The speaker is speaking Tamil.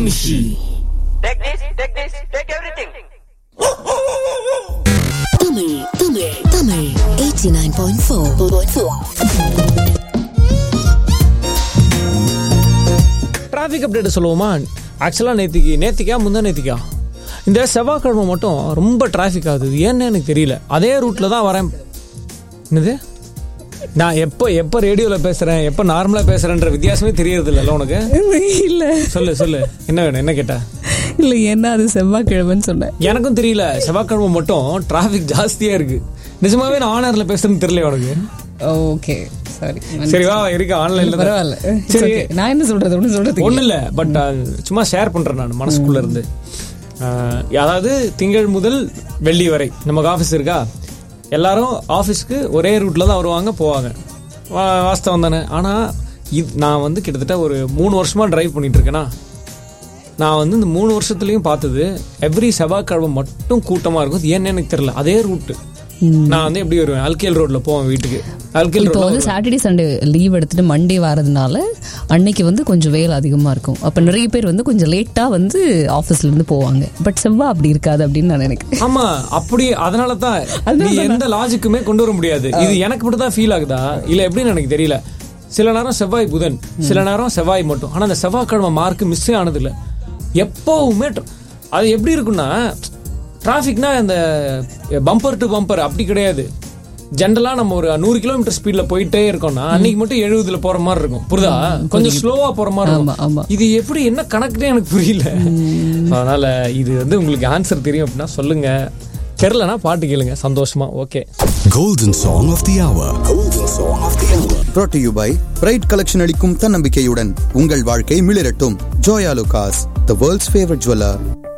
Vamshi. Take this, take this, take everything. தமிழ் தமிழ் தமிழ் 89.4 டிராஃபிக் அப்டேட் சொல்லுவோமா ஆக்சுவலாக நேத்திக்கு நேத்திக்கா முந்தா நேத்திக்கா இந்த செவ்வாய்க்கிழமை மட்டும் ரொம்ப டிராஃபிக் ஆகுது இது ஏன்னு எனக்கு தெரியல அதே ரூட்டில் தான் வரேன் என்னது நான் எப்போ எப்போ ரேடியோவில் பேசுகிறேன் எப்போ நார்மலாக பேசுகிறேன்ற வித்தியாசமே தெரியறது இல்லைல்ல உனக்கு இல்ல சொல்லு சொல்லு என்ன வேணும் என்ன கேட்டா இல்ல என்ன அது செவ்வாய்க்கிழமைன்னு சொன்னேன் எனக்கும் தெரியல செவ்வாய்க்கிழமை மட்டும் டிராஃபிக் ஜாஸ்தியாக இருக்கு நிஜமாவே நான் ஆனரில் பேசுறேன்னு தெரியல உனக்கு ஓகே சாரி சரி வா இருக்கு ஆன்லைன்ல பரவாயில்ல It's சரி okay. நான் என்ன சொல்றது ஒண்ணு சொல்றது ஒன்றும் இல்லை பட் சும்மா ஷேர் பண்ணுறேன் நான் மனசுக்குள்ள இருந்து அஹ், அதாவது திங்கள் முதல் வெள்ளி வரை நமக்கு ஆஃபீஸ் இருக்கா எல்லாரும் ஆஃபீஸ்க்கு ஒரே ரூட்டில் தான் வருவாங்க போவாங்க வா- வாஸ்தவம் தானே ஆனால் இது நான் வந்து கிட்டத்தட்ட ஒரு மூணு வருஷமாக டிரைவ் பண்ணிட்டு இருக்கேனா நான் வந்து இந்த மூணு வருஷத்துலையும் பார்த்தது எவ்ரி செவ்வாய்க்கிழமை மட்டும் கூட்டமாக இருக்கும் அது ஏன்னு எனக்கு தெரியல அதே ரூட்டு நான் வந்து எப்படி வருவேன் அல்கேல் ரோட்டில் போவேன் வீட்டுக்கு அல்கேல் இப்போ வந்து ரோட் சாட்டர்டே சண்டே லீவ் எடுத்துட்டு மண்டே வரதுனால அன்னைக்கு வந்து கொஞ்சம் வேலை அதிகமா இருக்கும் அப்ப நிறைய பேர் வந்து கொஞ்சம் லேட்டா வந்து ஆபீஸ்ல இருந்து போவாங்க பட் செவ்வாய் அப்படி இருக்காது அப்படின்னு நான் நினைக்கிறேன் ஆமா அப்படி அதனால தான் நீ எந்த லாஜிக்குமே கொண்டு வர முடியாது இது எனக்கு மட்டும் தான் ஃபீல் ஆகுதா இல்ல எப்படின்னு எனக்கு தெரியல சில நேரம் செவ்வாய் புதன் சில நேரம் செவ்வாய் மட்டும் ஆனா அந்த செவ்வாய்க்கிழமை மார்க் மிஸ்ஸே ஆனது இல்ல எப்பவுமே tr- அது எப்படி இருக்கும்னா டிராஃபிக்னா இந்த பம்பர் டு பம்பர் அப்படி கிடையாது ஜென்ரலா நம்ம ஒரு நூறு கிலோமீட்டர் ஸ்பீட்ல போயிட்டே இருக்கோம்னா அன்னைக்கு மட்டும் எழுபதுல போற மாதிரி இருக்கும் புரியுதா கொஞ்சம் ஸ்லோவா போற மாதிரி ஆமா, ஆமா. இருக்கும் இது எப்படி என்ன கணக்குனே எனக்கு புரியல அதனால இது வந்து உங்களுக்கு ஆன்சர் தெரியும் அப்படின்னா சொல்லுங்க தெரிலனா பாட்டு கேளுங்க சந்தோஷமா okay Golden Song of the Hour. Golden Song of the Hour. brought to you by pride collection அளிக்கும் தன்னம்பிக்கையுடன் உங்கள் வாழ்க்கை மிளிரட்டும் Joyalukkas the world's favourite jeweller